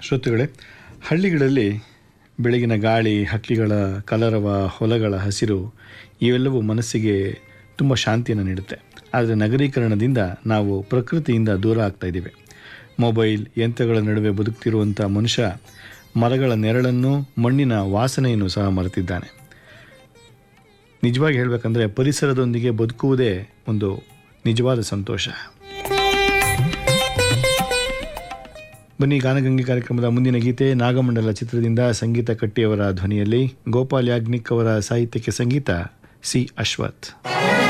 ಶ್ರೋತೃಗಳೇ ಹಳ್ಳಿಗಳಲ್ಲಿ ಬೆಳಗಿನ ಗಾಳಿ ಹಕ್ಕಿಗಳ ಕಲರವ ಹೊಲಗಳ ಹಸಿರು ಇವೆಲ್ಲವೂ ಮನಸ್ಸಿಗೆ ತುಂಬ ಶಾಂತಿಯನ್ನು ನೀಡುತ್ತೆ ಆದರೆ ನಗರೀಕರಣದಿಂದ ನಾವು ಪ್ರಕೃತಿಯಿಂದ ದೂರ ಆಗ್ತಾ ಇದ್ದೀವಿ ಮೊಬೈಲ್ ಯಂತ್ರಗಳ ನಡುವೆ ಬದುಕ್ತಿರುವಂಥ ಮನುಷ್ಯ ಮರಗಳ ನೆರಳನ್ನು ಮಣ್ಣಿನ ವಾಸನೆಯನ್ನು ಸಹ ಮರೆತಿದ್ದಾನೆ ನಿಜವಾಗಿ ಹೇಳಬೇಕಂದ್ರೆ ಪರಿಸರದೊಂದಿಗೆ ಬದುಕುವುದೇ ಒಂದು ನಿಜವಾದ ಸಂತೋಷ ಬನ್ನಿ ಗಾನಗಂಗೆ ಕಾರ್ಯಕ್ರಮದ ಮುಂದಿನ ಗೀತೆ ನಾಗಮಂಡಲ ಚಿತ್ರದಿಂದ ಸಂಗೀತ ಕಟ್ಟಿಯವರ ಧ್ವನಿಯಲ್ಲಿ ಗೋಪಾಲ್ ಯಾಜ್ನಿಕ್ ಅವರ ಸಾಹಿತ್ಯಕ್ಕೆ ಸಂಗೀತ ಸಿ ಅಶ್ವಥ್